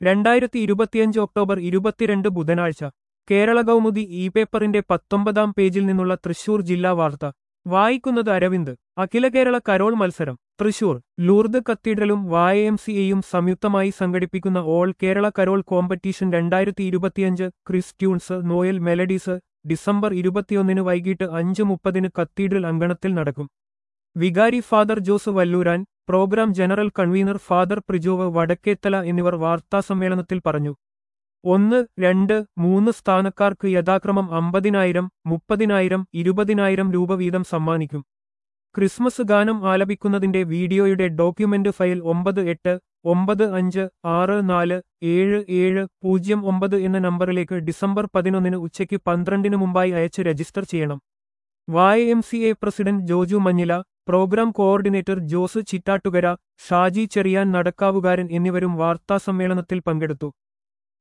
രണ്ടായിരത്തി ഇരുപത്തിയഞ്ച് ഒക്ടോബർ ഇരുപത്തിരണ്ട് ബുധനാഴ്ച കേരള കൗമുദി ഇ പേപ്പറിന്റെ പത്തൊമ്പതാം പേജിൽ നിന്നുള്ള തൃശൂർ ജില്ലാ വാർത്ത വായിക്കുന്നത് അരവിന്ദ് അഖില കേരള കരോൾ മത്സരം തൃശൂർ ലൂർദ് കത്തീഡ്രലും വായ എം സി എയും സംയുക്തമായി സംഘടിപ്പിക്കുന്ന ഓൾ കേരള കരോൾ കോമ്പറ്റീഷൻ രണ്ടായിരത്തി ഇരുപത്തിയഞ്ച് Chris tunes Noel melodies December ഇരുപത്തിയൊന്നിന് വൈകിട്ട് അഞ്ച് മുപ്പതിന് കത്തീഡ്രൽ അങ്കണത്തിൽ നടക്കും വികാരി father Jose Valluran programme general convener father Prijov Vadakkethala എന്നിവർ വാർത്താസമ്മേളനത്തിൽ പറഞ്ഞു ഒന്ന് രണ്ട് മൂന്ന് സ്ഥാനക്കാർക്ക് യഥാക്രമം അമ്പതിനായിരം മുപ്പതിനായിരം ഇരുപതിനായിരം രൂപ വീതം സമ്മാനിക്കും ക്രിസ്മസ് ഗാനം ആലപിക്കുന്നതിന്റെ വീഡിയോയുടെ ഡോക്യുമെന്റ് ഫയൽ ഒമ്പത് എട്ട് ഒമ്പത് അഞ്ച് ആറ് നാല് ഏഴ് ഏഴ് പൂജ്യം ഒമ്പത് എന്ന നമ്പറിലേക്ക് ഡിസംബർ പതിനൊന്നിന് ഉച്ചയ്ക്ക് പന്ത്രണ്ടിന് മുമ്പായി അയച്ച് രജിസ്റ്റർ ചെയ്യണം Y M C A president Joju Manjila programme coordinator Jose Chittattukara Shaji Cheriyan Nadakkavukaran എന്നിവരും വാർത്താസമ്മേളനത്തിൽ പങ്കെടുത്തു